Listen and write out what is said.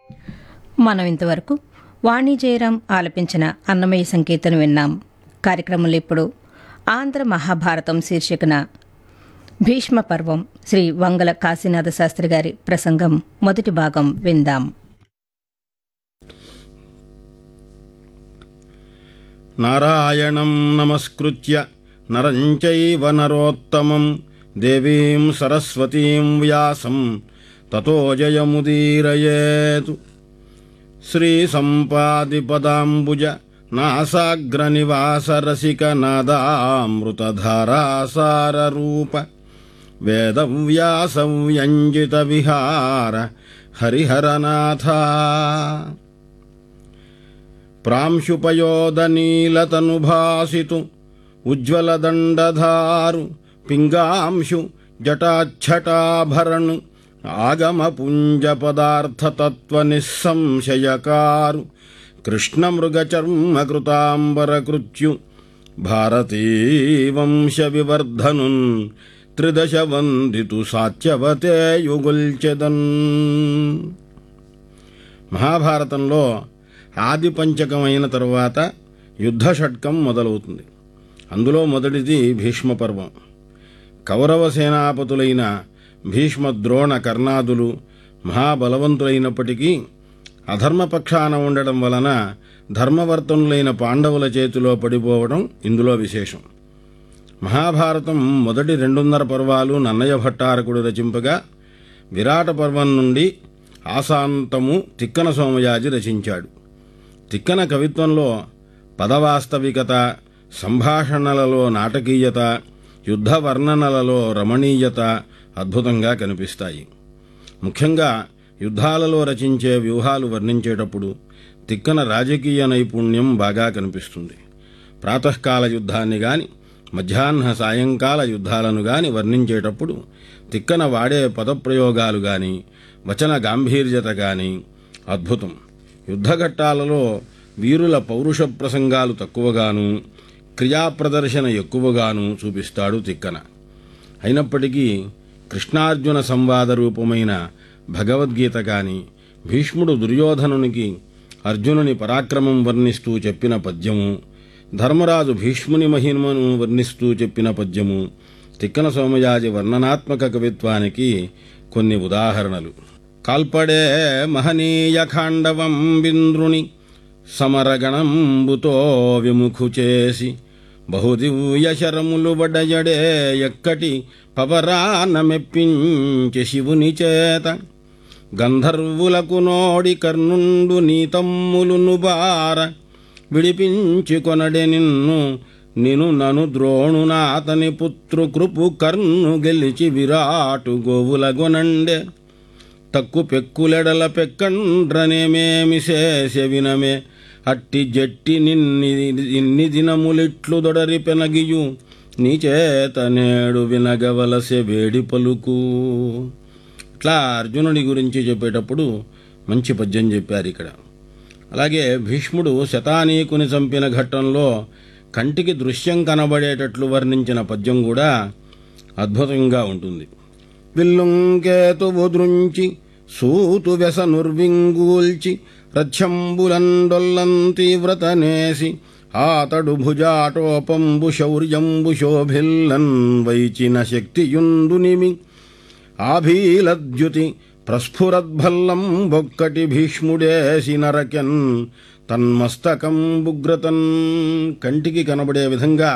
మనం ఇంతవరకు వాణి జయరాం ఆలపించిన అన్నమయ్య సంకీర్తన విన్నాం కార్యక్రమంలో ఇప్పుడు ఆంధ్ర మహాభారతం శీర్షికన భీష్మ పర్వం శ్రీ వంగల కాశీనాథ శాస్త్రి గారి ప్రసంగం మొదటి భాగం విందాం నారాయణం నమస్కృత్య నరం చైవ నరోత్తమం దేవీం సరస్వతీం వ్యాసం తతో జయముదీరయేతు శ్రీసంపాదిపదాంబుజ నాసాగ్రనివాసరసిక నాదామృతధారాసారరూప వేదవ్యాసవ్యంజిత విహార హరిహరనాథ ప్రాంశుపయోదనీలతనుభాసితు ఉజ్వలదండధారు పింగాంశు జటాఛటాభరణు ఆగమపుంజపదార్థతత్వనిస్సంశయకారు కృష్ణమృగచర్మకృతాంబరకృత్యు భారతీ వంశవివర్ధనున్ త్రిదశ వందితు సాత్యవతే యుగుల్చెదన్ మహాభారతంలో ఆది పంచకమైన తరువాత యుద్ధ షట్కం మొదలవుతుంది అందులో మొదటిది భీష్మ పర్వం కౌరవ సేనాపతులైన భీష్మ ద్రోణ కర్ణాదులు మహాబలవంతులైనప్పటికీ అధర్మపక్షాన ఉండడం వలన ధర్మవర్తనులైన పాండవుల చేతిలో పడిపోవడం ఇందులో విశేషం మహాభారతం మొదటి రెండున్నర పర్వాలు నన్నయ్య భట్టారకుడు రచింపగా విరాట పర్వం నుండి ఆశాంతము తిక్కన సోమయాజి రచించాడు తిక్కన కవిత్వంలో పదవాస్తవికత సంభాషణలలో నాటకీయత యుద్ధ వర్ణనలలో రమణీయత అద్భుతంగా కనిపిస్తాయి ముఖ్యంగా యుద్ధాలలో రచించే వ్యూహాలు వర్ణించేటప్పుడు తిక్కన రాజకీయ నైపుణ్యం బాగా కనిపిస్తుంది ప్రాతకాల యుద్ధాన్ని గాని మధ్యాహ్న సాయంకాల యుద్ధాలను గాని వర్ణించేటప్పుడు తిక్కన వాడే పదప్రయోగాలు గాని వచన గాంభీర్యత గాని అద్భుతం యుద్ధఘట్టాలలో వీరుల పౌరుష ప్రసంగాలు తక్కువగాను క్రియాప్రదర్శన ఎక్కువగాను చూపిస్తాడు తిక్కన అయినప్పటికీ కృష్ణార్జున సంవాద రూపమైన భగవద్గీత కాని భీష్ముడు దుర్యోధనునికి అర్జునుని పరాక్రమం వర్ణిస్తూ చెప్పిన పద్యము ధర్మరాజు భీష్ముని మహిమను వర్ణిస్తూ చెప్పిన పద్యము తిక్కన సోమయాజి వర్ణనాత్మక కవిత్వానికి కొన్ని ఉదాహరణలు కాల్పడే మహనీయ ఖాండవం బింద్రుని సమరగణంబుతో విముఖు చేసి బహుదివ్య శరములు వడయడే ఎక్కటి పవరాన మెప్పించి శివుని చేత గంధర్వులకు నోడి కర్ణుండు నీతమ్ములును బార విడిపించి కొనడే నిన్ను నిను నను ద్రోణునాతని పుత్రు కృపు కర్ణు గెలిచి విరాటు గోవుల గొనండే తక్కు పెక్కులెడల పెక్కండ్రనేమేమి శేష వినమే అట్టి జట్టి నిన్ని ఇన్ని దినములిట్లు దొడరి పెనగియు నీ చేత నేడు వినగవలసె వేడి పలుకు ఇట్లా అర్జునుడి గురించి చెప్పేటప్పుడు మంచి పద్యం చెప్పారు ఇక్కడ అలాగే భీష్ముడు శతానీకుని చంపిన ఘట్టంలో కంటికి దృశ్యం కనబడేటట్లు వర్ణించిన పద్యం కూడా అద్భుతంగా ఉంటుంది విల్లుంకేతువు దృంచి సూతు వెస నుర్వింగూల్చి రథ్యంబులండొల్లం తీవ్రతనేసి ఆతడు భుజాటోపంబు శౌర్యంబు శోభిల్లన్ వైచిన శక్తియుందునిమి ఆభీలద్యుతి ప్రస్ఫురద్భల్లం బొక్కటి భీష్ముడేసి నరకెన్ తన్మస్తకం బుగ్రతన్ కంటికి కనబడే విధంగా